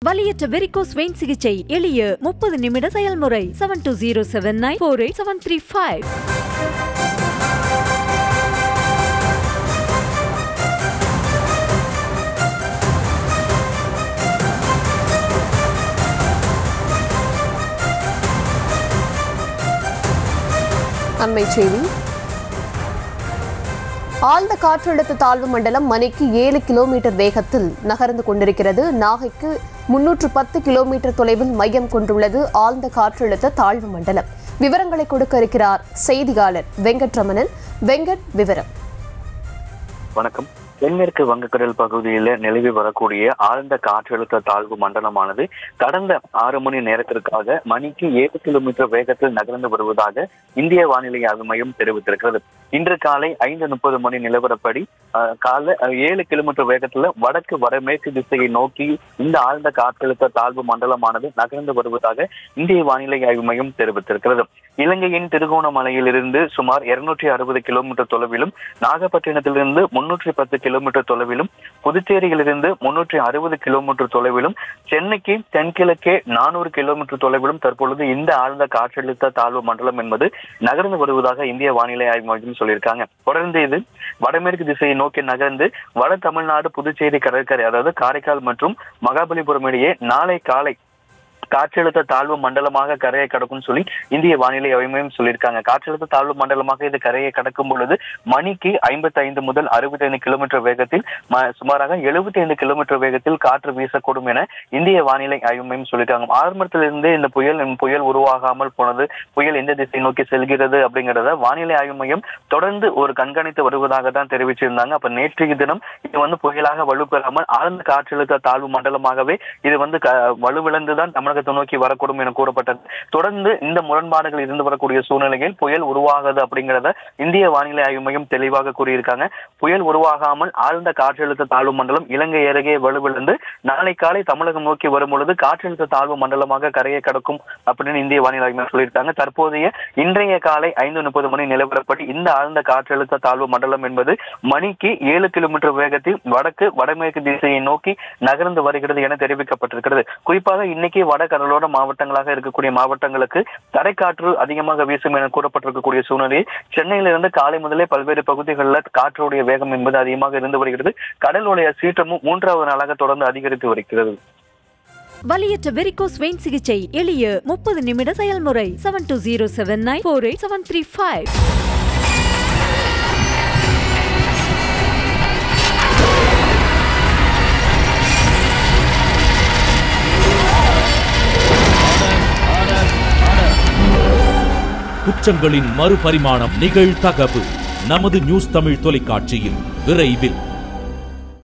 வலியற்ற varicose vein சிகிச்சை எளிய முப்பது நிமிட செயல்முறை seven two zero seven nine four eight seven three five அண்மை செய்தி ஆழ்ந்த காற்றழுத்த தாழ்வு மண்டலம் மணிக்கு ஏழு கிலோமீட்டர் வேகத்தில் நகர்ந்து கொண்டிருக்கிறது நாகைக்கு முன்னூற்று பத்து கிலோமீட்டர் தொலைவில் மையம் கொண்டுள்ளது ஆழ்ந்த காற்றழுத்த தாழ்வு மண்டலம் விவரங்களை கொடுக்க இருக்கிறார் செய்தியாளர் வெங்கட்ரமணன் வெங்கட் விவரம் வணக்கம் தென்மேற்கு வங்கக்கடல் பகுதியில் நிலவி வரக்கூடிய ஆழ்ந்த காற்றழுத்த தாழ்வு மண்டலமானது கடந்த ஆறு மணி நேரத்திற்காக மணிக்கு ஏழு கிலோமீட்டர் வேகத்தில் நகர்ந்து வருவதாக இந்திய வானிலை ஆய்வு மையம் தெரிவித்திருக்கிறது இன்று காலை ஐந்து முப்பது மணி நிலவரப்படி அஹ், காலை அஹ், ஏழு கிலோமீட்டர் வேகத்துல வடக்கு வடமேற்கு திசையை நோக்கி இந்த ஆழ்ந்த காற்றழுத்த தாழ்வு மண்டலமானது நகர்ந்து வருவதாக இந்திய வானிலை ஆய்வு மையம் தெரிவித்திருக்கிறது இலங்கையின் திருகோணமலையிலிருந்து சுமார் இருநூற்றி அறுபது கிலோமீட்டர் தொலைவிலும் நாகப்பட்டினத்திலிருந்து முன்னூற்றி பத்து கிலோமீட்டர் தொலைவிலும் புதுச்சேரியிலிருந்து முன்னூற்றி அறுபது கிலோமீட்டர் தொலைவிலும் சென்னைக்கு தென்கிழக்கே நானூறு கிலோமீட்டர் தொலைவிலும் தற்பொழுது இந்த ஆழ்ந்த காற்றழுத்த தாழ்வு மண்டலம் என்பது நகர்ந்து வருவதாக இந்திய வானிலை ஆய்வு மையம் சொல்லியிருக்காங்க தொடர்ந்து இது வடமேற்கு திசையை நோக்கி நகர்ந்து வட தமிழ்நாடு புதுச்சேரி கடற்கரை அதாவது காரைக்கால் மற்றும் மகாபலிபுரம் இடையே நாளை காலை காற்றழுத்த தாழ்வு மண்டலமாக கரையை கடக்கும்னு சொல்லி இந்திய வானிலை ஆய்வு மையம் சொல்லியிருக்காங்க காற்றழுத்த தாழ்வு மண்டலமாக இது கரையை கடக்கும் பொழுது மணிக்கு ஐம்பத்தி ஐந்து முதல் அறுபத்தி ஐந்து கிலோமீட்டர் வேகத்தில் ம- சுமாராக எழுபத்தி ஐந்து கிலோமீட்டர் வேகத்தில் காற்று வீசக்கூடும் என இந்திய வானிலை ஆய்வு மையம் சொல்லியிருக்காங்க ஆரம்பத்திலிருந்தே இந்த புயல் புயல் உருவாகாமல் போனது புயல் எந்த திசை நோக்கி செல்கிறது அப்படிங்கறத வானிலை ஆய்வு மையம் தொடர்ந்து ஒரு கண்காணித்து வருவதாக தான் தெரிவிச்சிருந்தாங்க அப்ப நேற்றைய தினம் இது வந்து புயலாக வலுப்பெறாமல் ஆழ்ந்த காற்றழுத்த தாழ்வு மண்டலமாகவே இது வந்து க- வலுவிழந்துதான் தமிழகத்தை நோக்கி வரக்கூடும் என கூறப்பட்டது தொடர்ந்து இந்த முரண்பாடுகள் இருந்து வரக்கூடிய சூழ்நிலையில் புயல் உருவாகாது அப்படிங்கறத இந்திய வானிலை ஆய்வு மையம் தெளிவாக கூறியிருக்காங்க புயல் உருவாகாமல் ஆழ்ந்த காற்றழுத்த தாழ்வு மண்டலம் இலங்கை அருகே வலுவிழந்து நாளை காலை தமிழகம் நோக்கி வரும் பொழுது காற்றழுத்த தாழ்வு மண்டலமாக கரையை கடக்கும் அப்படின்னு இந்திய வானிலை ஆய்வு மையம் சொல்லியிருக்காங்க தற்போதைய இன்றைய காலை ஐந்து முப்பது மணி நிலவரப்படி இந்த ஆழ்ந்த காற்றழுத்த தாழ்வு மண்டலம் என்பது மணிக்கு ஏழு கிலோமீட்டர் வேகத்தில் வடக்கு வடமேற்கு திசையை நோக்கி நகர்ந்து வருகிறது என தெரிவிக்கப்பட்டிருக்கிறது குறிப்பாக இன்னைக்கு வட கடலோர மாவட்டங்களாக இருக்கக்கூடிய மாவட்டங்களுக்கு தரைக்காற்று அதிகமாக வீசும் என கூறப்பட்டிருக்கக்கூடிய சூழ்நிலையில் சென்னையிலிருந்து காலை முதலே பல்வேறு பகுதிகளில் காற்றுடைய வேகம் என்பது அதிகமாக இருந்து வருகிறது கடலுடைய சீற்றமும் மூன்றாவது நாளாக தொடர்ந்து அதிகரித்து வருகிறது வலியற்ற வெரிகோஸ் வெயின் சிகிச்சை எளிய முப்பது நிமிட செயல்முறை seven two zero seven nine four eight seven three five குற்றங்களின் மறுபரிமாணம் நிகழ்தகவு நமது நியூஸ் தமிழ் தொலைக்காட்சியில் விரைவில்